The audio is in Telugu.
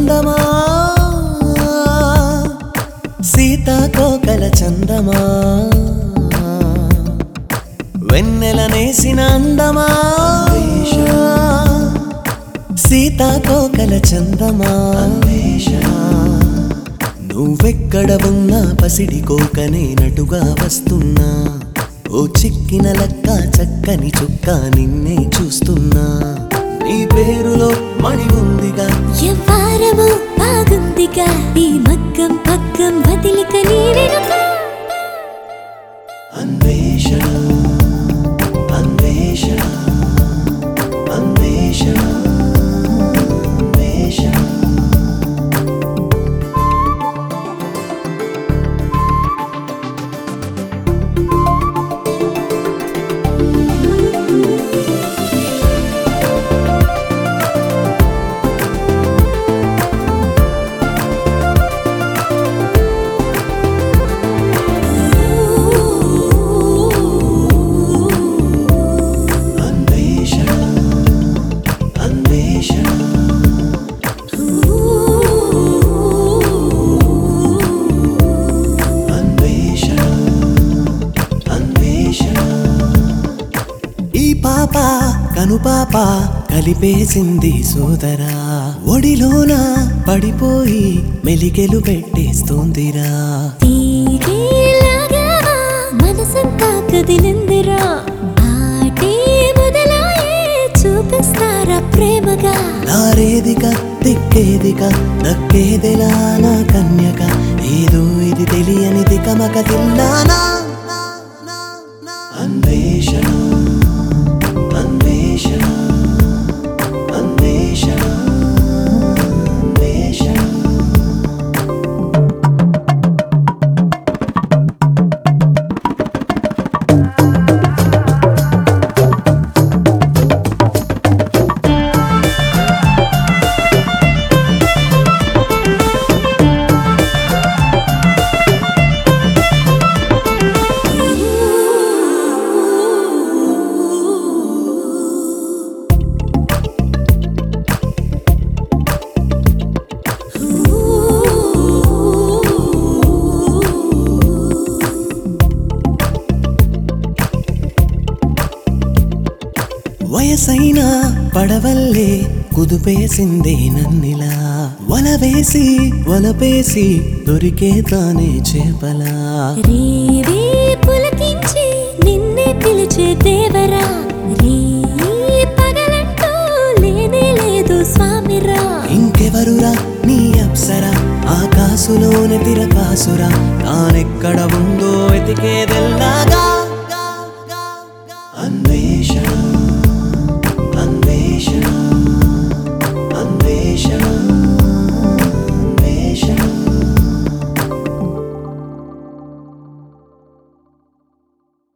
అందమా సీతాకోకల చందమా వెన్నెల నేసిన అందమా సీతాకోకల చందమా నువ్వెక్కడ ఉన్నా పసిడి కోకనేనటుగా వస్తున్నా ఓ చిక్కిన లక్క చక్కని చుక్క నిన్నే చూస్తున్నా నీ పేరులో మణి ఉందిగా ఎవ్వారము బాగుందిగా ఈ మగ్గం పగ్గం వదిలిక నీ వెనుక అన్వేషణ అన్వేషణ అన్వేషణ అన్వేషణ అన్వేషణ అన్వేషణ అన్వేషణ అన్వేషణ ఈ పాప కనుపాప కలిపేసింది సోదరా ఒడిలోన పడిపోయి మెలికెలు పెట్టేస్తోందిరా తీగేలాగా మనసంతా కదిలిందిరా ఆటే మొదలాయే చూపిస్తారా ప్రేమగా నారేదిక దిక్కేదిక దక్కేదెలా నా కన్యక ఏదో ఇది తెలియనిది కమక తిల్లానా అన్వేషణ అన్వేషణ అన్వేషణ అన్వేషణ వయసైన పడవల్లే కుదుపేసిందే నన్నిలా వల వేసి వలపేసి దొరికే తానే చేపలా రే రే పులకించి నిన్నే పిలిచే దేవరా రే పగలంటూ లేనే లేదు స్వామిరా ఇంకెవరురా నీ అప్సర ఆకాశులోని తిరకాసురా తానెక్కడ ఉందో వెతికేదే